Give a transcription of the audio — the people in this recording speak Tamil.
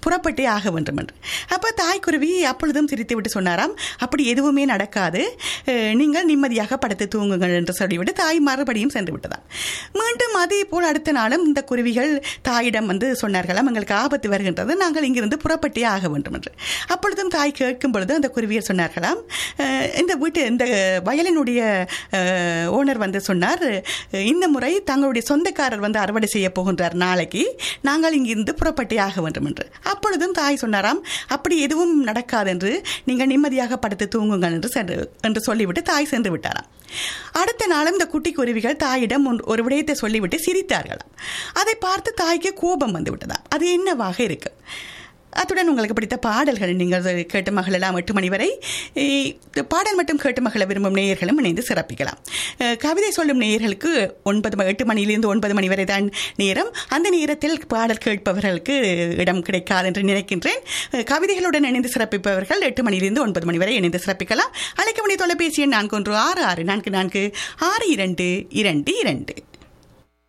புறப்பட்டே ஆக வேண்டும் என்று அப்போ தாய்க்குருவி அப்பொழுதும் சிரித்து விட்டு சொன்னாராம் அப்படி எதுவுமே நடக்காது அஹ், நீங்கள் நிம்மதியாக படுத்து தூங்குங்கள் என்று சொல்லிவிட்டு தாய் மறுபடியும் சென்று விட்டதாம் மீண்டும் அதே போல் அடுத்த நாளும் இந்த குருவிகள் தாயிடம் வந்து சொன்னார்களாம் எங்களுக்கு ஆபத்து வருகின்றது நாங்கள் இங்கிருந்து புறப்பட்டே ஆக வேண்டும் என்று அப்பொழுதும் தாய் கேட்கும் பொழுது அந்த குருவியர் சொன்னார்களாம் அஹ், இந்த வீட்டு இந்த வயலினுடைய ஓனர் வந்து சொன்னார் அஹ், இந்த முறை தங்களுடைய சொந்தக்காரர் வந்து அறுவடை செய்ய போகின்றார் நாளைக்கு நாங்கள் இங்கிருந்து புறப்பட்டே ஆக வேண்டும் என்று அப்பொழுதும் தாய் சொன்னாராம் அப்படி எதுவும் நடக்காது என்று நீங்கள் நிம்மதியாக படுத்து தூங்குங்கள் என்று சென்று என்று சொல்லிவிட்டு தாய் சென்று விட்டாராம் அடுத்த நாளும் இந்த குட்டி குருவிகள் தாயிடம் ஒன்று- ஒரு விடயத்தை சொல்லிவிட்டு சிரித்தார்களாம் அதை பார்த்து தாய்க்கு கோபம் வந்து விட்டதாம் அது என்னவாக இருக்கு அத்துடன் உங்களுக்கு பிடித்த பாடல்கள் நீங்கள் கேட்டு மகளெல்லாம் எட்டு மணி வரை இ, பாடல் மட்டும் கேட்டு மகள விரும்பும் நேயர்களும் இணைந்து சிறப்பிக்கலாம் அஹ், கவிதை சொல்லும் நேயர்களுக்கு ஒன்பது ம- எட்டு மணியிலிருந்து ஒன்பது மணி வரை தான் நேரம் அந்த நேரத்தில் பாடல் கேட்பவர்களுக்கு இடம் கிடைக்காது என்று நினைக்கின்றேன் அஹ், கவிதைகளுடன் இணைந்து சிறப்பிப்பவர்கள் எட்டு மணியிலிருந்து ஒன்பது மணி வரை இணைந்து சிறப்பிக்கலாம் அழைக்க வேண்டிய தொலைபேசி எண் நான்கு ஒன்று ஆறு ஆறு நான்கு நான்கு ஆறு இரண்டு இரண்டு இரண்டு